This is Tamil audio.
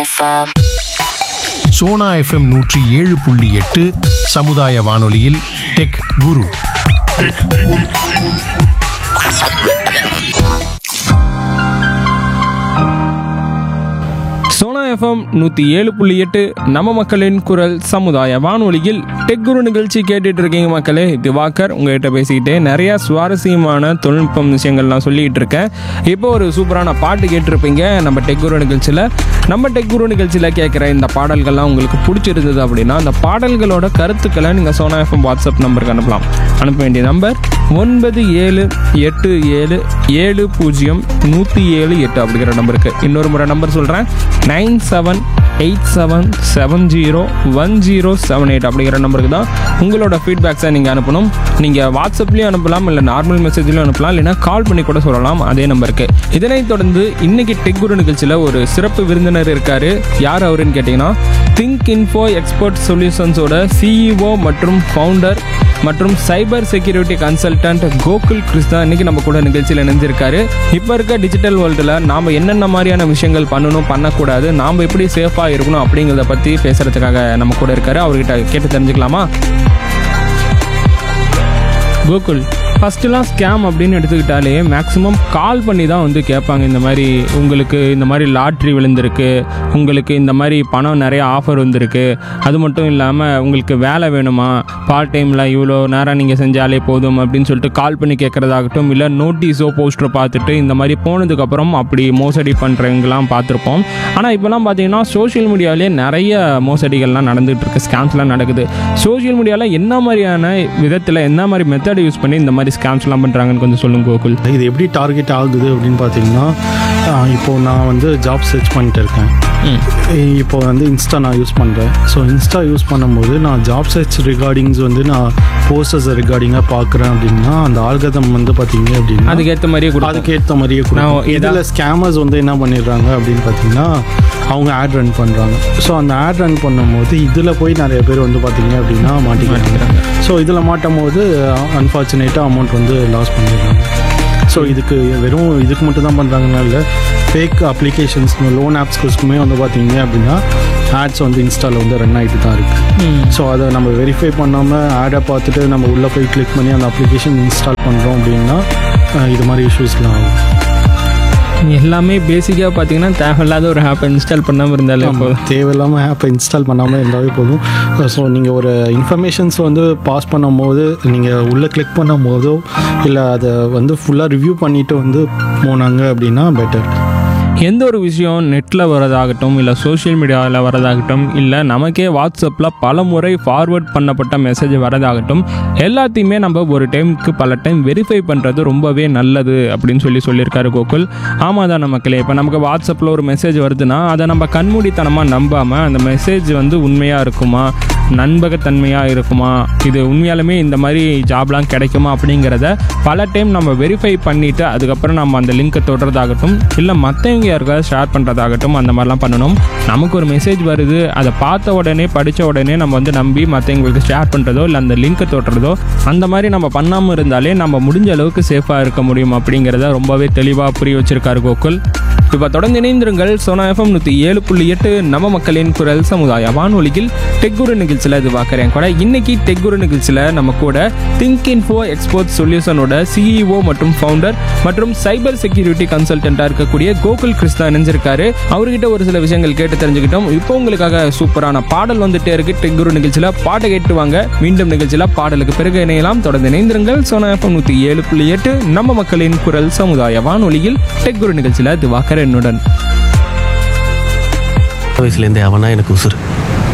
FM. சோனா எஃப்எம் நூற்றி ஏழு புள்ளி எட்டு சமுதாய வானொலியில் டெக் குரு சோனா எஃப்எம் நூற்றி ஏழு புள்ளி எட்டு நம்ம மக்களின் குரல் சமுதாய வானொலியில் டெக் குரு நிகழ்ச்சி கேட்டுட்டு இருக்கீங்க மக்களே திவாகர் உங்ககிட்ட பேசிக்கிட்டே நிறைய சுவாரஸ்யமான தொழில்நுட்பம் விஷயங்கள்லாம் சொல்லிக்கிட்டு இருக்கேன் இப்போ ஒரு சூப்பரான பாட்டு கேட்டிருப்பீங்க நம்ம டெக் குரு நிகழ்ச்சியில் நம்ம டெக் குரு நிகழ்ச்சியில் கேட்குற இந்த பாடல்கள்லாம் உங்களுக்கு பிடிச்சிருந்தது அப்படின்னா அந்த பாடல்களோட கருத்துக்களை நீங்கள் சோனா எஃப்எம் வாட்ஸ்அப் நம்பருக்கு அனுப்பலாம் அனுப்ப வேண்டிய நம்பர் ஒன்பது ஏழு எட்டு ஏழு ஏழு பூஜ்ஜியம் நூற்றி ஏழு எட்டு அப்படிங்கிற நம்பருக்கு இன்னொரு முறை நம்பர் சொல்கிறேன் nine seven eight seven seven zero one zero seven eight அப்படிங்கிற நம்பருக்கு தான் உங்களோட ஃபீட்பேக்ஸை நீங்கள் அனுப்பணும் நீங்கள் வாட்ஸ்அப்லேயும் அனுப்பலாம் இல்லை நார்மல் மெசேஜ்லையும் அனுப்பலாம் இல்லைனா கால் பண்ணி கூட சொல்லலாம் அதே நம்பருக்கு இதனைத் தொடர்ந்து இன்னைக்கு டெக் குரு நிகழ்ச்சியில் ஒரு சிறப்பு விருந்தினர் இருக்காரு யார் அவருன்னு கேட்டிங்கன்னா திங்க் இன்ஃபோ எக்ஸ்பர்ட் சொல்யூஷன்ஸோட சிஇஓ மற்றும் ஃபவுண்டர் மற்றும் cyber security consultant Gokul Krishna இன்னைக்கு நம்ம கூட நிகழ்ச்சியில் இணைஞ்சிருக்காரு இப்போ இருக்க டிஜிட்டல் வேர்ல்டில் நாம் என்னென்ன மாதிரியான விஷயங்கள் பண்ணணும் பண்ணக்கூடாது நாம் எப்படி சேஃபாக இருக்கணும் அப்படிங்கிறத பற்றி பேசுகிறதுக்காக நம்ம கூட இருக்காரு அவர்கிட்ட கேட்டு தெரிஞ்சுக்கலாமா கோகுல் ஃபஸ்ட்டுலாம் ஸ்கேம் அப்படின்னு எடுத்துக்கிட்டாலே மேக்ஸிமம் கால் பண்ணி தான் வந்து கேட்பாங்க இந்த மாதிரி உங்களுக்கு இந்த மாதிரி லாட்ரி விழுந்திருக்கு உங்களுக்கு இந்த மாதிரி பணம் நிறைய ஆஃபர் வந்திருக்கு அது மட்டும் இல்லாமல் உங்களுக்கு வேலை வேணுமா பார்ட் டைமில் இவ்வளோ நேரம் நீங்கள் செஞ்சாலே போதும் அப்படின்னு சொல்லிட்டு கால் பண்ணி கேட்குறதாகட்டும் இல்லை நோட்டீஸோ போஸ்டரோ பார்த்துட்டு இந்த மாதிரி போனதுக்கப்புறம் அப்படி மோசடி பண்ணுறவங்களாம் பார்த்துருப்போம் ஆனால் இப்போலாம் பார்த்தீங்கன்னா சோஷியல் மீடியாவிலே நிறைய மோசடிகள்லாம் நடந்துகிட்டு இருக்கு ஸ்கேம்ஸ்லாம் நடக்குது சோஷியல் மீடியாவில் என்ன மாதிரியான விதத்தில் என்ன மாதிரி மெத்தட் யூஸ் பண்ணி இந்த மாதிரி ஸ்கேம்ஸ்லாம் பண்ணுறாங்கன்னு கொஞ்சம் சொல்லுங்க கோகுல் இது எப்படி டார்கெட் ஆகுது அப்படின்னு பார்த்தீங்கன்னா ஆஹ் இப்போ நான் வந்து ஜாப் சர்ச் பண்ணிட்டு இருக்கேன் இப்போ வந்து இன்ஸ்டா நான் யூஸ் பண்ணுறேன் ஸோ இன்ஸ்டா யூஸ் பண்ணும்போது நான் ஜாப் சர்ச் ரிகார்டிங்ஸ் வந்து நான் போஸ்டர்ஸ் ரிகார்டிங்காக பார்க்குறேன் அப்படின்னா அந்த ஆல்கதம் வந்து பார்த்தீங்க அப்படின்னா அதுக்கேற்ற மாதிரியே கொடுக்கும் அதுக்கேற்ற மாதிரியே நான் கொடுக்கும் எதா- இதில் ஸ்கேமர்ஸ் வந்து என்ன பண்ணிடுறாங்க அப்படின்னு பார்த்தீங்கன்னா அவங்க ஆட் ரன் பண்ணுறாங்க ஸோ அந்த ஆட் ரன் பண்ணும்போது இதில் போய் நிறைய பேர் வந்து பார்த்தீங்க அப்படின்னா மாட்டிக்கிறாங்க ஸோ இதில் மாட்டும் போது அன்ஃபார்ச்சுனேட்டாக அமௌண்ட் வந்து லாஸ் பண்ணிடுறாங்க ஸோ இதுக்கு வெறும் இதுக்கு மட்டும் தான் பண்ணுறாங்கன்னா இல்லை ஃபேக் அப்ளிகேஷன்ஸ் லோன் ஆப்ஸ்க்குமே வந்து பார்த்தீங்க அப்படின்னா ஆட்ஸ் வந்து இன்ஸ்டாவில் வந்து ரன் ஆகிட்டு தான் இருக்குது ஸோ அதை நம்ம வெரிஃபை பண்ணாமல் ஆடை பார்த்துட்டு நம்ம உள்ளே போய் கிளிக் பண்ணி அந்த அப்ளிகேஷன் இன்ஸ்டால் பண்ணுறோம் அப்படின்னா அஹ், இது மாதிரி இஷ்யூஸ்லாம் ஆகும் எல்லாமே பேசிக்காக பார்த்தீங்கன்னா தேவையில்லாத ஒரு ஆப்பை இன்ஸ்டால் பண்ணாமல் இருந்தாலே போதும் தேவையில்லாமல் ஆப்பை இன்ஸ்டால் பண்ணாமல் இருந்தாவே போதும் ஸோ நீங்கள் ஒரு இன்ஃபர்மேஷன்ஸ் வந்து பாஸ் பண்ணும்போது நீங்கள் உள்ளே கிளிக் பண்ணும் போதோ இல்லை அதை வந்து ஃபுல்லாக ரிவ்யூ பண்ணிவிட்டு வந்து போனாங்க அப்படின்னா பெட்டர் எந்த ஒரு விஷயம் நெட்டில் வரதாகட்டும் இல்லை சோஷியல் மீடியாவில் வரதாகட்டும் இல்லை நமக்கே வாட்ஸ்அப்பில் பல முறை ஃபார்வர்ட் பண்ணப்பட்ட மெசேஜ் வரதாகட்டும் எல்லாத்தையுமே நம்ம ஒரு டைமுக்கு பல டைம் வெரிஃபை பண்ணுறது ரொம்பவே நல்லது அப்படின்னு சொல்லி சொல்லியிருக்காரு கோகுல் ஆமாம் தான் நமக்குலே இப்போ நமக்கு வாட்ஸ்அப்பில் ஒரு மெசேஜ் வருதுன்னா அதை நம்ம கண்மூடித்தனமாக நம்பாமல் அந்த மெசேஜ் வந்து உண்மையாக இருக்குமா நண்பகத்தன்மையாக இருக்குமா இது உண்மையாலுமே இந்த மாதிரி ஜாப்லாம் கிடைக்குமா அப்படிங்கிறத பல டைம் நம்ம வெரிஃபை பண்ணிவிட்டு அதுக்கப்புறம் நம்ம அந்த லிங்க்கை தொடர்றதாகட்டும் இல்லை மற்றவங்க யாருக்காவது ஷேர் பண்ணுறதாகட்டும் அந்த மாதிரிலாம் பண்ணணும் நமக்கு ஒரு மெசேஜ் வருது அதை பார்த்த உடனே படித்த உடனே நம்ம வந்து நம்பி மற்றவங்களுக்கு ஷேர் பண்ணுறதோ இல்லை அந்த லிங்க்கை தொடுறதோ அந்த மாதிரி நம்ம பண்ணாமல் இருந்தாலே நம்ம முடிஞ்ச அளவுக்கு சேஃபாக இருக்க முடியும் அப்படிங்கிறத ரொம்பவே தெளிவாக புரிய வச்சிருக்காரு கோகுல் இப்போ தொடர்ந்து இணைந்திருங்கள் சோனா எஃப்எம் நூற்றி ஏழு புள்ளி எட்டு நம்ம மக்களின் குரல் சமுதாய வானொலியில் டெக்குரு நிகழ்ச்சியில் இது பார்க்குறேன் கூட இன்னைக்கு டெக்குரு நிகழ்ச்சியில் நம்ம கூட திங்க் இன்ஃபோ எக்ஸ்போர்ட் சொல்யூஷனோட சிஇஓ மற்றும் ஃபவுண்டர் மற்றும் சைபர் செக்யூரிட்டி கன்சல்டண்ட்டாக இருக்கக்கூடிய கோகுல் கிருஷ்ணா இணைஞ்சிருக்காரு அவர்கிட்ட ஒரு சில விஷயங்கள் கேட்டு தெரிஞ்சுக்கிட்டோம் இப்போ உங்களுக்காக சூப்பரான பாடல் வந்துட்டே இருக்கு டெக்குரு நிகழ்ச்சியில் பாட்டை கேட்டு வாங்க மீண்டும் நிகழ்ச்சியில் பாடலுக்கு பிறகு இணையலாம் தொடர்ந்து இணைந்திருங்கள் சோனா எஃப்எம் நூற்றி ஏழு புள்ளி எட்டு நம்ம மக்களின் குரல் சமுதாய வானொலியில் டெக்குரு நிகழ்ச்சியில் திவாகர் என்னுடன் வயசுலேருந்தே அவனா எனக்கு உசுறு